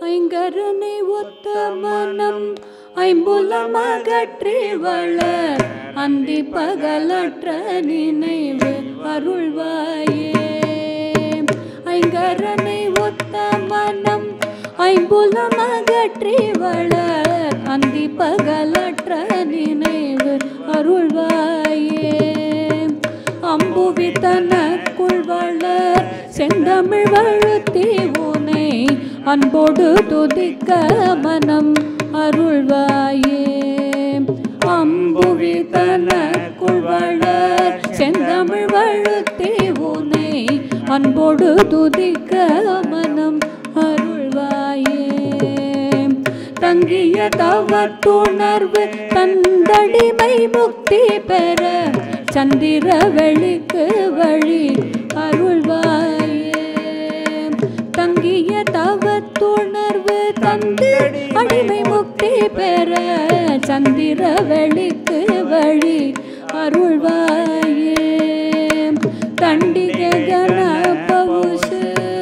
ஐங்கரனை ஒத்த மனம் ஐம்புலம் அகற்றி வளர் அந்தி பகலற்ற நினைவு அருள்வாயே ஐங்கரனை ஒத்த மனம் ஐம்புலம் அகற்றி வளர் அந்தி பகலற்ற நினைவு அருள்வாயே அம்புவி தனக்குள் வளர் செந்தமிழ் வழுத்தி உனை அன்போடு துதிக்க மனம் அருள்வாயே அம்புவி தனக்குள் வளர் செந்தமிழ் வழுத்தி உனை அன்போடு துதிக்க மனம் அருள்வாயே தங்கிய தவத்துணர்வு தந்தடிமை முக்தி பெற சந்திர வெளிக்கு வழி அருள்வாயே தங்கிய தவத்துணர்வு தந்து அடிமை முக்தி பெற சந்திர வெளிக்கு வழி அருள்வாயே தண்டிகை கணபவுசு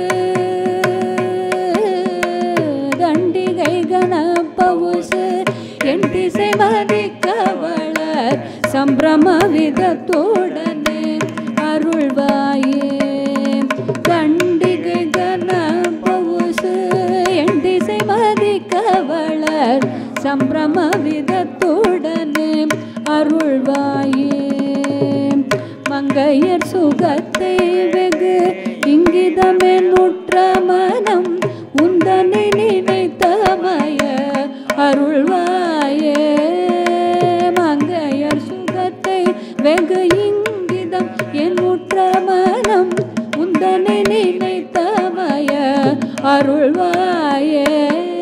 தண்டிகை கணபவுசு என் திசை மதிக்க வளர் சம்பிரம விதத்துடனே அருள்வாயே தண்டிகை கணபவுசு என் திசை மதிக்க வளர் சம்பிரம விதத்துடனே அருள்வாயே மங்கையர் சுகத்தை வெகு இங்கிதமே நுற்ற மனம் உந்தனை நினைத்தமய அருள்வாயே மங்கையர் சுகத்தை வெகு இங்கிதம் என் உற்ற மனம் உந்தனை நினைத்தமய அருள்வாயே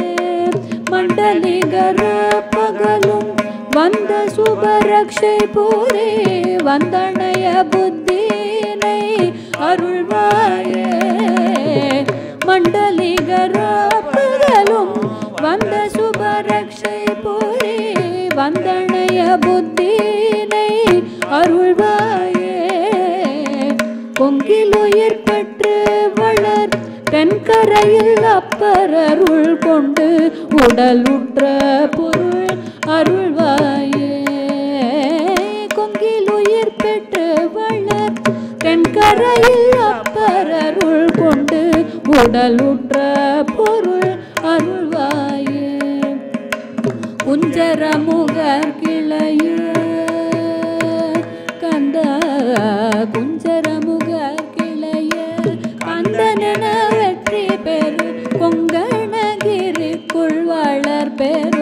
மண்டலிகர பகலும் வந்த சுபரக்ஷை பூரே வந்தணைய புத்தினை அருள்வாயே மண்டலிகர பகலும் வந்த சுபரக்ஷை பூரே வந்தணைய புத்தினை அருள்வாயே பொங்கிலுயிர் பெற்று வளர் தென்கரையில் அப்பரருள் கொண்டு உடலுற்ற பொருள் அருள்வாயே கொங்கிலுயிர் பெற்று வளர் தென்கரையில் அப்பரருள் கொண்டு உடலுற்ற பொருள் அருள்வாயே குஞ்சர முகர் கிளைய கந்த குஞ்சர முகர் கிளைய கந்தன வெற்றி பெரு கொங்கணகிரிக்குள் வளர் பெரு